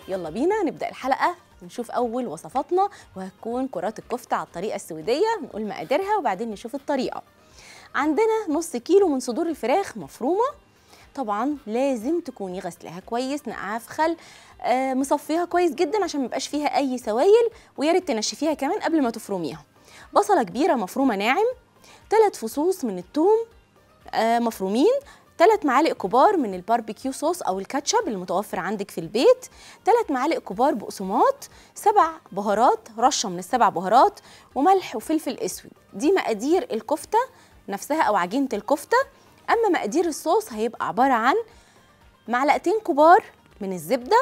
يلا بينا نبدا الحلقه نشوف اول وصفاتنا وهتكون كرات الكفته على الطريقه السويديه نقول مقاديرها وبعدين نشوف الطريقه عندنا نص كيلو من صدور الفراخ مفرومه طبعا لازم تكوني غسلاها كويس نقعها في خل آه مصفيها كويس جدا عشان ما يبقاش فيها اي سوائل ويا ريت تنشفيها كمان قبل ما تفرميها بصله كبيره مفرومه ناعم ثلاث فصوص من الثوم آه مفرومين ثلاث معالق كبار من الباربيكيو صوص او الكاتشب المتوفر عندك في البيت ثلاث معالق كبار بقسماط سبع بهارات رشه من السبع بهارات وملح وفلفل اسود دي مقادير الكفته نفسها او عجينه الكفته اما مقادير الصوص هيبقى عباره عن معلقتين كبار من الزبده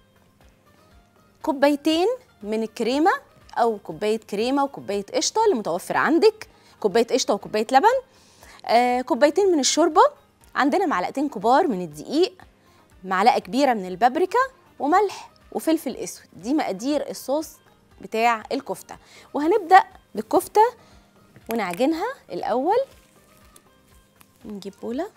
كوبايتين من الكريمه او كوبايه كريمه وكوبايه قشطه اللي متوفر عندك كوبايه قشطه وكوبايه لبن آه كوبايتين من الشوربه عندنا معلقتين كبار من الدقيق معلقه كبيره من البابريكا وملح وفلفل اسود دي مقادير الصوص بتاع الكفته وهنبدا بالكفته ونعجنها الاول نجيب بوله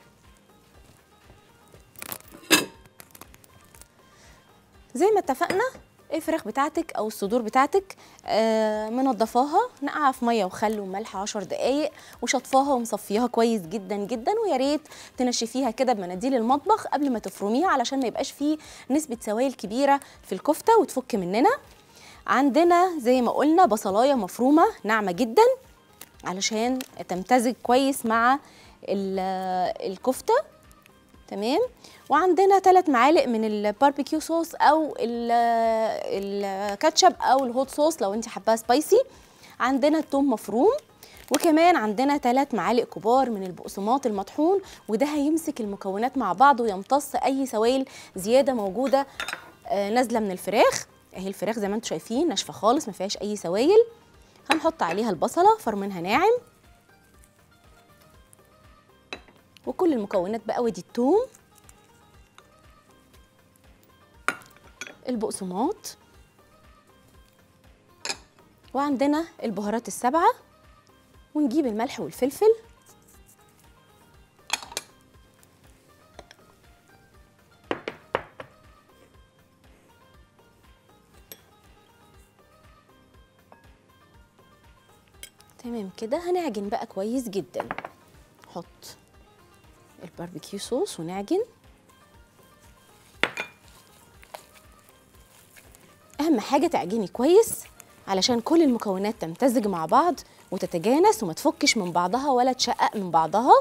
زي ما اتفقنا الفراخ بتاعتك او الصدور بتاعتك آه منضفاها نقعها في ميه وخل وملح 10 دقايق وشطفاها ومصفياها كويس جدا جدا ويا ريت تنشفيها كده بمناديل المطبخ قبل ما تفرميها علشان ما يبقاش فيه نسبه سوائل كبيره في الكفته وتفك مننا عندنا زي ما قلنا بصلايه مفرومه ناعمه جدا علشان تمتزج كويس مع الكفته تمام وعندنا ثلاث معالق من الباربيكيو صوص او الكاتشب او الهوت صوص لو انت حباها سبايسي عندنا الثوم مفروم وكمان عندنا ثلاث معالق كبار من البقسماط المطحون وده هيمسك المكونات مع بعض ويمتص اي سوائل زياده موجوده آه نازله من الفراخ اهي الفراخ زي ما انتم شايفين ناشفه خالص ما فيهاش اي سوائل هنحط عليها البصله فرمنها ناعم وكل المكونات بقى ودي الثوم البقسماط وعندنا البهارات السبعة ونجيب الملح والفلفل تمام كده هنعجن بقى كويس جدا نحط الباربيكيو صوص ونعجن اهم حاجه تعجني كويس علشان كل المكونات تمتزج مع بعض وتتجانس وما تفكش من بعضها ولا تشقق من بعضها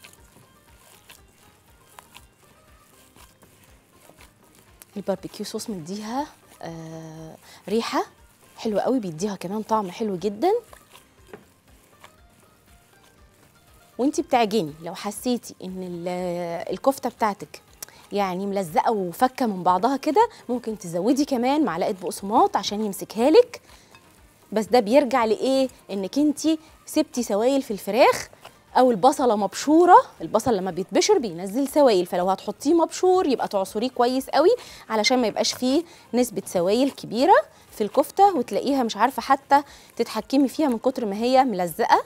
الباربيكيو صوص مديها آه ريحه حلوه قوي بيديها كمان طعم حلو جدا وانتي بتعجني لو حسيتي ان الكفته بتاعتك يعني ملزقه وفكه من بعضها كده ممكن تزودي كمان معلقه بقسماط عشان يمسكها لك بس ده بيرجع لايه انك انتي سبتي سوائل في الفراخ او البصله مبشوره البصل لما بيتبشر بينزل سوائل فلو هتحطيه مبشور يبقى تعصريه كويس قوي علشان ما يبقاش فيه نسبه سوائل كبيره في الكفته وتلاقيها مش عارفه حتى تتحكمي فيها من كتر ما هي ملزقه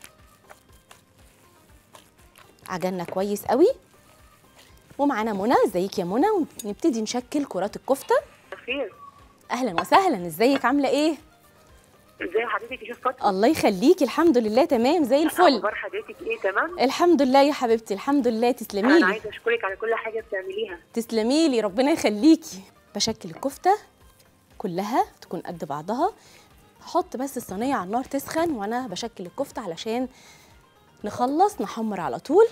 عجننا كويس قوي ومعانا منى ازيك يا منى ونبتدي نشكل كرات الكفته خير اهلا وسهلا ازيك عامله ايه ازي حضرتك يا شيخ فاطمه الله يخليكي الحمد لله تمام زي الفل اخبار حضرتك ايه تمام الحمد لله يا حبيبتي الحمد لله تسلمي انا لي عايزه اشكرك على كل حاجه بتعمليها تسلمي لي ربنا يخليكي بشكل الكفته كلها تكون قد بعضها هحط بس الصينيه على النار تسخن وانا بشكل الكفته علشان نخلص نحمر على طول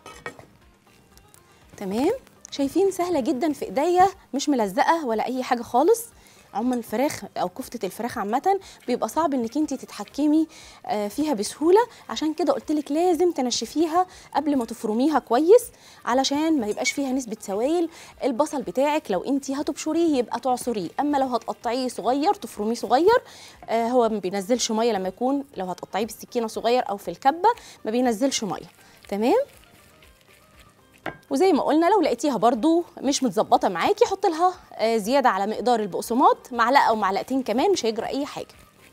تمام شايفين سهله جدا في ايديا مش ملزقه ولا اي حاجه خالص عموما الفراخ او كفته الفراخ عامه بيبقى صعب انك انت تتحكمي آه، فيها بسهوله عشان كده قلت لك لازم تنشفيها قبل ما تفرميها كويس علشان ما يبقاش فيها نسبه سوائل البصل بتاعك لو انت هتبشريه يبقى تعصريه اما لو هتقطعيه صغير تفرميه صغير آه، هو ما بينزلش ميه لما يكون لو هتقطعيه بالسكينه صغير او في الكبه ما بينزلش ميه تمام وزي ما قلنا لو لقيتيها برضو مش متظبطه معاكي حط لها آه، زياده على مقدار البقسماط معلقه او معلقتين كمان مش هيجرى اي حاجه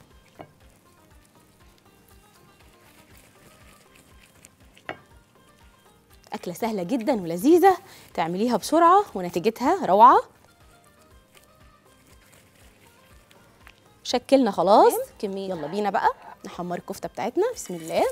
اكله سهله جدا ولذيذه تعمليها بسرعه ونتيجتها روعه شكلنا خلاص كمية يلا بينا بقى نحمر الكفتة بتاعتنا بسم الله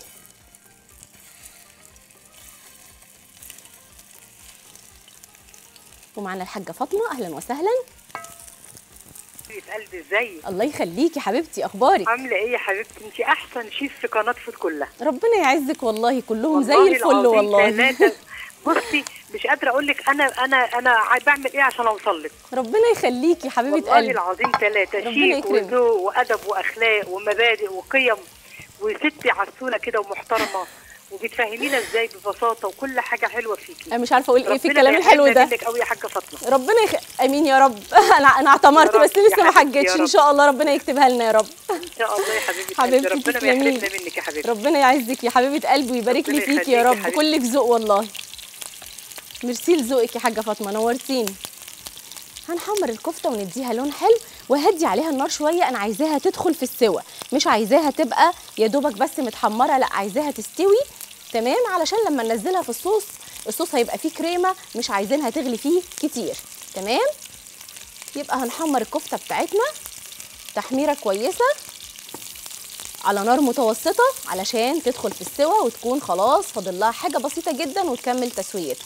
ومعنا الحاجة فاطمة أهلا وسهلا حبيبه قلبي ازيك الله يخليكي حبيبتي أخبارك عامله ايه يا حبيبتي انت احسن شيف في قناه فود كلها ربنا يعزك والله كلهم زي والله الفل العظيم والله ثلاثة. بصي مش قادره اقول لك انا انا انا ع- بعمل ايه عشان اوصل لك ربنا يخليكي حبيبة والله قلبي العظيم ثلاثه ربنا شيك يكرمك. وذوق وادب واخلاق ومبادئ وقيم وستي عسوله كده ومحترمه وبتفهمينا ازاي ببساطه وكل حاجه حلوه فيكي أنا مش عارفة أقول إيه في ربنا الكلام الحلو بيحبنا ده منك قوي يا حاجه فاطمه ربنا يخ... امين يا رب انا انا اعتمرت يا رب بس لسه يا ما حبيبتي يا حجتش ان رب. شاء الله ربنا يكتبها لنا يا رب ان شاء الله يا حبيبتي حبيبتي ربنا ما تسلمي. يحرمنا منك يا حبيبتي ربنا يعزك يا حبيبه قلبي ويبارك لي ربنا فيك يا يخليكي يا رب حبيبتي. كلك ذوق والله ميرسي لذوقك يا حاجه فاطمه نورتيني هنحمر الكفته ونديها لون حلو وهدي عليها النار شويه انا عايزاها تدخل في السوى مش عايزاها تبقى يا دوبك بس متحمره لا عايزاها تستوي تمام علشان لما ننزلها في الصوص الصوص هيبقى فيه كريمه مش عايزينها تغلي فيه كتير تمام يبقى هنحمر الكفته بتاعتنا تحميره كويسه على نار متوسطه علشان تدخل في السوى وتكون خلاص فاضل لها حاجه بسيطه جدا وتكمل تسويتها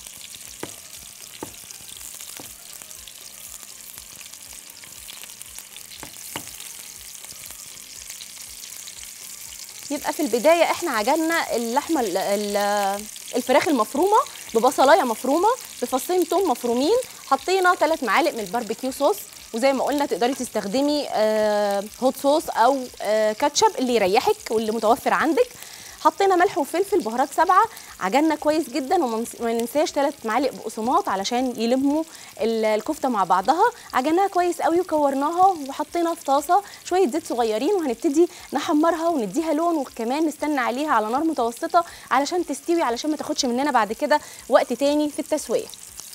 يبقى في البدايه احنا عجلنا اللحمه ال- ال- الفراخ المفرومه ببصلايه مفرومه بفصين توم مفرومين حطينا ثلاث معالق من الباربيكيو صوص وزي ما قلنا تقدري تستخدمي آه، هوت صوص او آه، كاتشب اللي يريحك واللي متوفر عندك حطينا ملح وفلفل بهارات سبعه عجلنا كويس جدا وما ننس- ما ننساش ثلاث معالق بقسماط علشان يلموا ال- الكفته مع بعضها عجناها كويس قوي وكورناها وحطينا في طاسه شويه زيت صغيرين وهنبتدي نحمرها ونديها لون وكمان نستنى عليها على نار متوسطه علشان تستوي علشان ما تاخدش مننا بعد كده وقت تاني في التسويه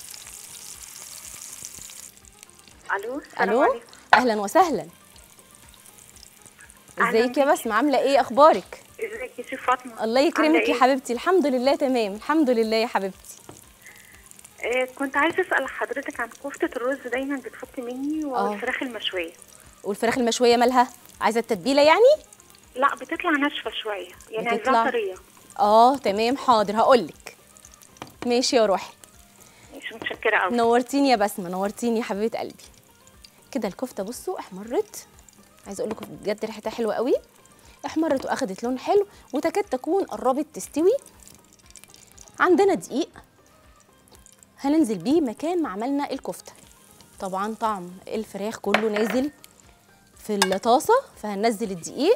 الو السلام الو عليكم اهلا وسهلا أهلاً ازيك يا بيكي. بسمة عامله ايه اخبارك ازيك يا شيف فاطمه الله عاملة يكرمك يا إيه؟ حبيبتي الحمد لله تمام الحمد لله يا حبيبتي آه كنت عايزه اسال حضرتك عن كفته الرز دايما بتفك مني والفراخ المشويه والفراخ المشويه مالها عايزه التتبيله يعني لا بتطلع ناشفه شويه يعني بتطلع- عايزاها طريه اه تمام حاضر هقولك ماشي يا روحي مش متشكره قوي نورتيني يا بسمه نورتيني يا حبيبه قلبي كده الكفته بصوا احمرت عايزه اقول لكم بجد ريحتها حلوه قوي احمرت واخدت لون حلو وتكاد تكون قربت تستوي عندنا دقيق هننزل بيه مكان ما عملنا الكفته طبعا طعم الفراخ كله نازل في الطاسه فهننزل الدقيق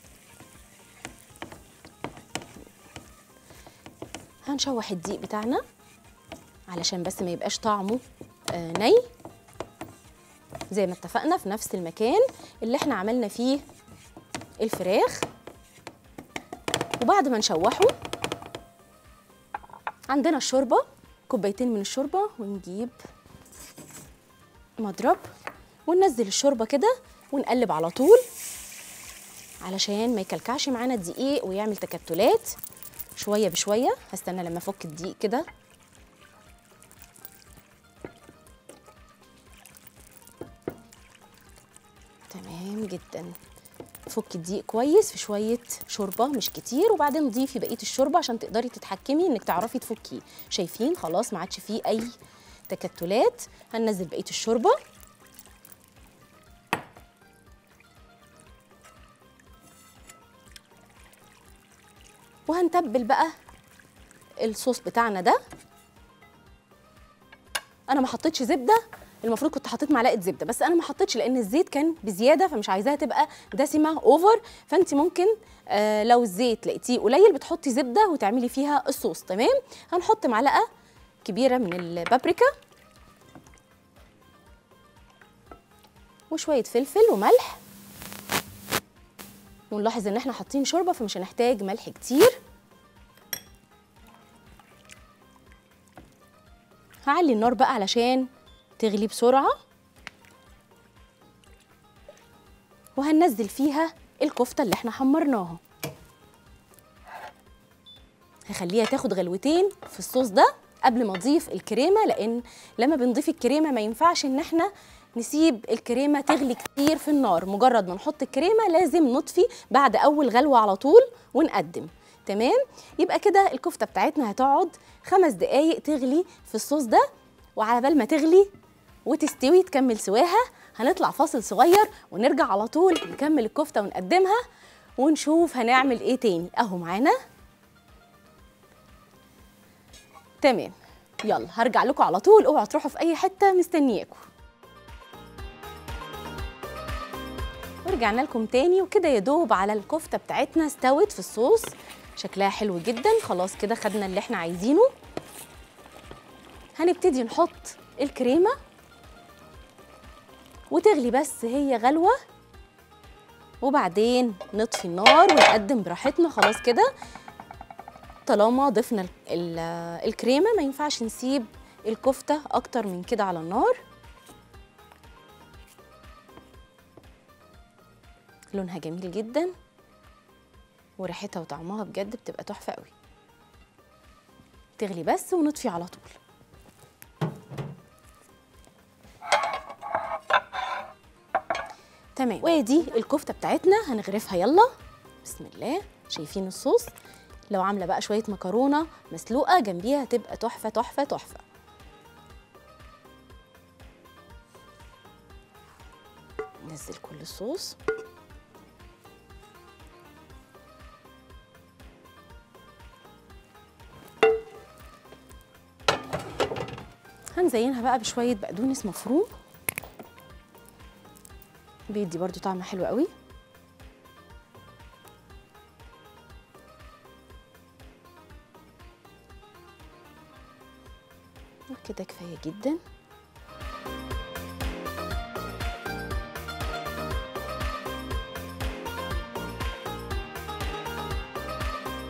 هنشوح الدقيق بتاعنا علشان بس ما يبقاش طعمه آه ني زي ما اتفقنا في نفس المكان اللي احنا عملنا فيه الفراخ وبعد ما نشوحه عندنا الشوربه كوبايتين من الشوربه ونجيب مضرب وننزل الشوربه كده ونقلب على طول علشان ما يكلكعش معانا الدقيق ويعمل تكتلات شويه بشويه هستنى لما افك الدقيق كده تمام جدا فكي الدقيق كويس في شويه شوربه مش كتير وبعدين ضيفي بقيه الشوربه عشان تقدري تتحكمي انك تعرفي تفكيه شايفين خلاص ما عادش فيه اي تكتلات هننزل بقيه الشوربه وهنتبل بقى الصوص بتاعنا ده انا ما حطيتش زبده المفروض كنت حطيت معلقه زبده بس انا ما حطيتش لان الزيت كان بزياده فمش عايزاها تبقى دسمه اوفر فانت ممكن آه لو الزيت لقيتيه قليل بتحطي زبده وتعملي فيها الصوص تمام هنحط معلقه كبيره من البابريكا وشويه فلفل وملح ونلاحظ ان احنا حاطين شوربه فمش هنحتاج ملح كتير هعلي النار بقى علشان تغلي بسرعة وهننزل فيها الكفتة اللي احنا حمرناها هخليها تاخد غلوتين في الصوص ده قبل ما اضيف الكريمة لان لما بنضيف الكريمة ما ينفعش ان احنا نسيب الكريمه تغلي كتير في النار مجرد ما نحط الكريمه لازم نطفي بعد اول غلوه على طول ونقدم تمام يبقى كده الكفته بتاعتنا هتقعد خمس دقايق تغلي في الصوص ده وعلى بال ما تغلي وتستوي تكمل سواها هنطلع فاصل صغير ونرجع على طول نكمل الكفته ونقدمها ونشوف هنعمل ايه تاني اهو معانا تمام يلا هرجع لكم على طول اوعوا تروحوا في اي حته مستنياكم ورجعنا لكم تاني وكده يا دوب على الكفته بتاعتنا استوت في الصوص شكلها حلو جدا خلاص كده خدنا اللي احنا عايزينه هنبتدي نحط الكريمه وتغلي بس هي غلوه وبعدين نطفي النار ونقدم براحتنا خلاص كده طالما ضفنا ال- ال- الكريمه ما ينفعش نسيب الكفته اكتر من كده على النار لونها جميل جدا وريحتها وطعمها بجد بتبقى تحفه قوي تغلي بس ونطفي على طول تمام وادي الكفته بتاعتنا هنغرفها يلا بسم الله شايفين الصوص لو عامله بقى شويه مكرونه مسلوقه جنبيها تبقى تحفه تحفه تحفه ننزل كل الصوص هنزينها بقى بشويه بقدونس مفروم بيدي برضو طعم حلو قوي وكده كفايه جدا